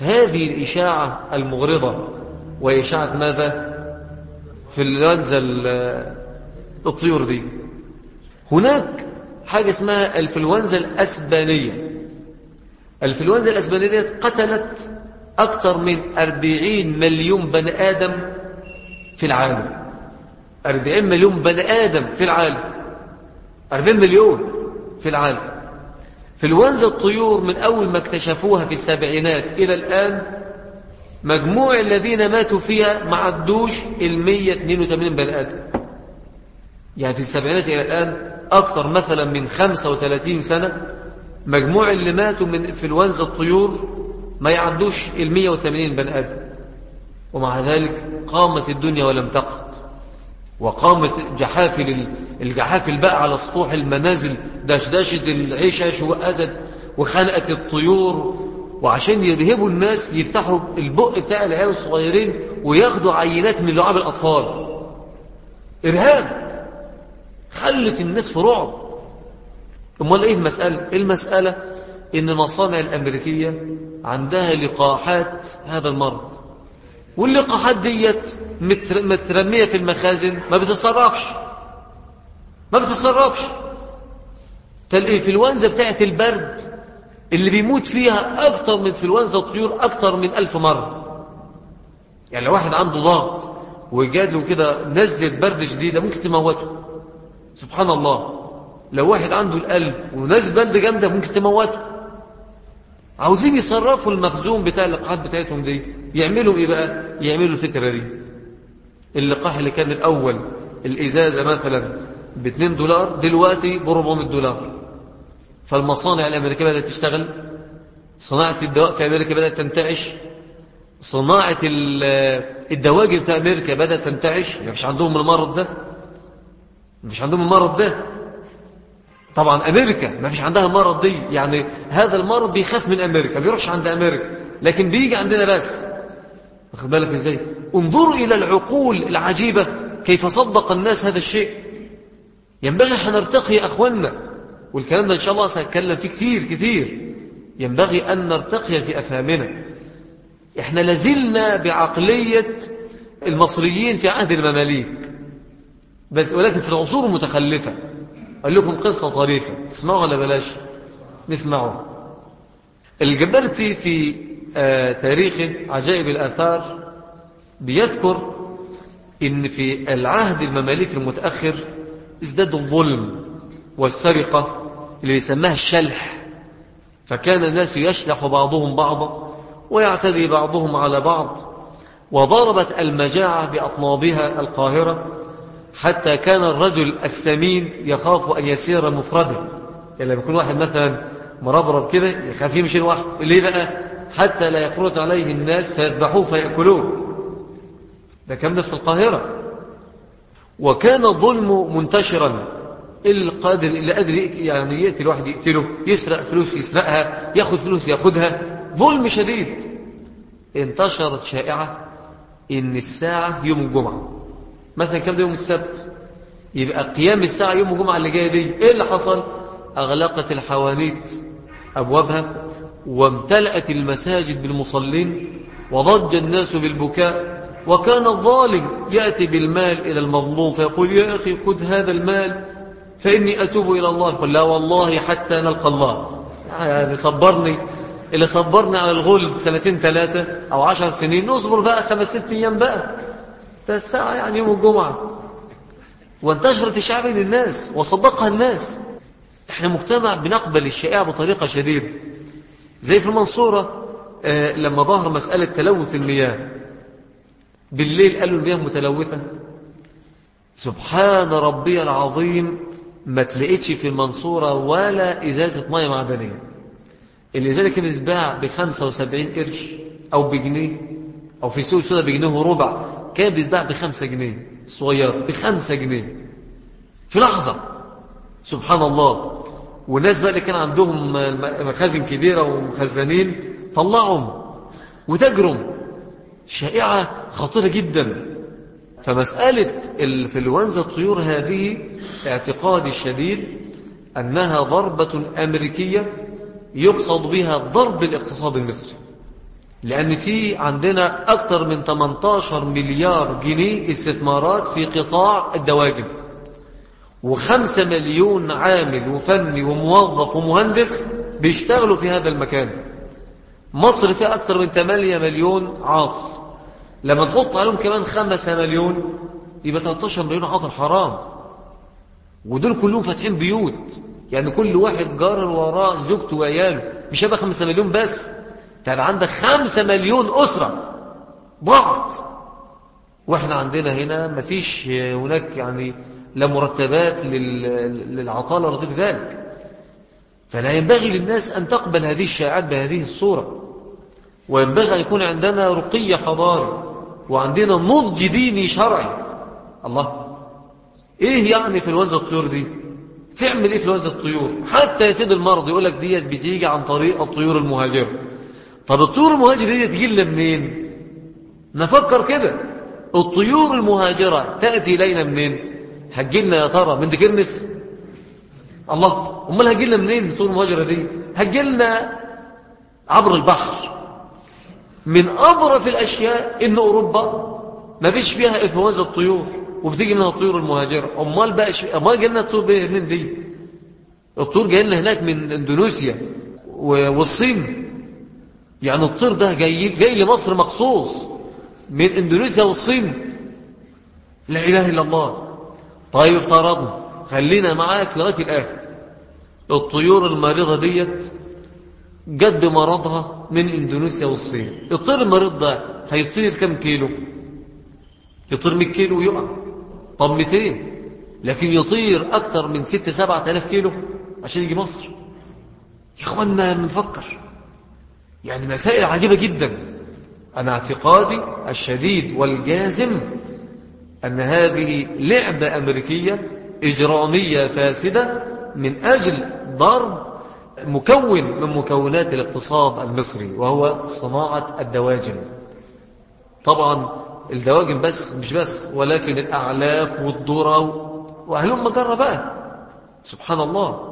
هذه الإشاعة المغرضة وإشاعة ماذا في الانفلونزا الطيور دي هناك حاجة اسمها الفلونزا الأسبانية الفلونزا الأسبانية قتلت أكثر من أربعين مليون بني آدم في العالم أربعين مليون بني آدم في العالم أربعين مليون في العالم فلونزا الطيور من أول ما اكتشفوها في السبعينات إلى الآن مجموع الذين ماتوا فيها ما عدوش ال 182 بني آدم يعني في السبعينات إلى الآن أكثر مثلا من 35 سنة مجموع اللي ماتوا من انفلونزا الطيور ما يعدوش ال 180 بني آدم ومع ذلك قامت الدنيا ولم تقت وقامت جحافل الجحافل بقى على سطوح المنازل دشدشت العشش وأذت وخنقت الطيور وعشان يرهبوا الناس يفتحوا البق بتاع العيال الصغيرين وياخدوا عينات من لعاب الأطفال إرهاب خلت الناس في رعب امال ايه المسألة المسألة ان المصانع الامريكية عندها لقاحات هذا المرض واللقاحات ديت مترمية في المخازن ما بتتصرفش ما بتتصرفش فالإنفلونزا بتاعت البرد اللي بيموت فيها أكتر من فلونزا الطيور أكتر من ألف مرة يعني لو واحد عنده ضغط وجات له كده نزلة برد شديدة ممكن تموته سبحان الله لو واحد عنده القلب ونزل برد جامدة ممكن تموته عاوزين يصرفوا المخزون بتاع اللقاحات بتاعتهم دي يعملوا ايه بقى يعملوا الفكرة دي اللقاح اللي كان الأول الإزازة مثلا ب 2 دولار دلوقتي ب 400 دولار فالمصانع الأمريكية بدأت تشتغل صناعة الدواء في أمريكا بدأت تنتعش صناعة الدواجن في أمريكا بدأت تنتعش ما فيش عندهم المرض ده ما فيش عندهم المرض ده طبعا أمريكا ما فيش عندها المرض دي يعني هذا المرض بيخاف من أمريكا بيروحش عند أمريكا لكن بيجي عندنا بس واخد بالك ازاي انظروا إلى العقول العجيبة كيف صدق الناس هذا الشيء ينبغي أن نرتقي يا أخوانا والكلام ده إن شاء الله سأتكلم فيه كثير كثير ينبغي أن نرتقي في أفهامنا احنا لازلنا بعقلية المصريين في عهد المماليك بس ولكن في العصور المتخلفة أقول لكم قصة طريفة تسمعوا ولا بلاش نسمعوا الجبرتي في آه تاريخه عجائب الآثار بيذكر إن في العهد المماليك المتأخر ازداد الظلم والسرقة اللي يسماها الشلح فكان الناس يشلح بعضهم بعضا ويعتدي بعضهم على بعض وضربت المجاعة بأطنابها القاهرة حتى كان الرجل السمين يخاف أن يسير مفردا يعني لما يكون واحد مثلا مربرب كده يخاف يمشي لوحده ليه بقى حتى لا يخرج عليه الناس فيذبحوه فيأكلوه ده كان ده في القاهرة وكان الظلم منتشرا القادر اللي قادر يعني يقتل واحد يقتله يسرق فلوس يسرقها ياخذ فلوس ياخذها ظلم شديد انتشرت شائعة ان الساعة يوم الجمعة مثلا كم ده يوم السبت يبقى قيام الساعة يوم الجمعة اللي جاية دي ايه اللي حصل اغلقت الحوانيت ابوابها وامتلأت المساجد بالمصلين وضج الناس بالبكاء وكان الظالم يأتي بالمال إلى المظلوم فيقول يا أخي خذ هذا المال فإني أتوب إلى الله يقول لا والله حتى نلقى الله يعني صبرني اللي صبرني على الغلب سنتين ثلاثة أو عشر سنين نصبر بقى خمس ست أيام بقى الساعة يعني يوم الجمعة وانتشرت الشعب للناس وصدقها الناس احنا مجتمع بنقبل الشائعة بطريقة شديدة زي في المنصورة آه لما ظهر مسألة تلوث المياه بالليل قالوا المياه متلوثة سبحان ربي العظيم ما تلاقيتش في المنصورة ولا إزازة مياه معدنية الإزازة كانت تتباع ب 75 قرش أو بجنيه أو في سوق سودا بجنيه وربع كانت بتتباع بخمسة جنيه صغير بخمسة جنيه في لحظة سبحان الله والناس بقى اللي كان عندهم مخازن كبيرة ومخزنين طلعهم وتجرم شائعة خطيرة جدا فمسألة الفلونزا الطيور هذه اعتقادي الشديد أنها ضربة أمريكية يقصد بها ضرب الاقتصاد المصري لأن في عندنا أكثر من 18 مليار جنيه استثمارات في قطاع الدواجن وخمسة مليون عامل وفني وموظف ومهندس بيشتغلوا في هذا المكان مصر فيها أكثر من 8 مليون عاطل لما تحط عليهم كمان 5 مليون يبقى 13 مليون عاطل حرام ودول كلهم فاتحين بيوت يعني كل واحد جار وراه زوجته وعياله مش هيبقى 5 مليون بس طيب عندك 5 مليون أسرة ضغط واحنا عندنا هنا مفيش هناك يعني لا مرتبات للعطالة ولا غير ذلك فلا ينبغي للناس أن تقبل هذه الشائعات بهذه الصورة وينبغي أن يكون عندنا رقي حضاري وعندنا نضج ديني شرعي الله ايه يعني في الوزة الطيور دي تعمل ايه في الوزة الطيور حتى يا سيد المرض يقول لك ديت بتيجي عن طريق الطيور المهاجرة طب الطيور المهاجرة دي تجي لنا منين نفكر كده الطيور المهاجرة تأتي إلينا منين هتجي لنا يا ترى من دكرنس الله امال هتجي لنا منين الطيور المهاجرة دي هتجي لنا عبر البحر من أظرف الأشياء إن أوروبا ما فيش فيها إنفلونزا الطيور وبتيجي منها الطيور المهاجرة أمال بقى ش... أمال جاي لنا الطيور دي من دي الطيور جاي لنا هناك من إندونيسيا والصين يعني الطير ده جاي جاي لمصر مخصوص من إندونيسيا والصين لا إله إلا الله طيب افترضنا خلينا معاك لغاية الآخر الطيور المريضة ديت جت بمرضها من اندونيسيا والصين الطير المريض ده هيطير كم كيلو يطير 100 كيلو ويقع طب 200 لكن يطير اكتر من 6 7000 كيلو عشان يجي مصر يا اخوانا نفكر يعني مسائل عجيبة جدا أنا اعتقادي الشديد والجازم أن هذه لعبة أمريكية إجرامية فاسدة من أجل ضرب مكون من مكونات الاقتصاد المصري وهو صناعة الدواجن طبعا الدواجن بس مش بس ولكن الأعلاف والذرة وأهلهم مجرة بقى سبحان الله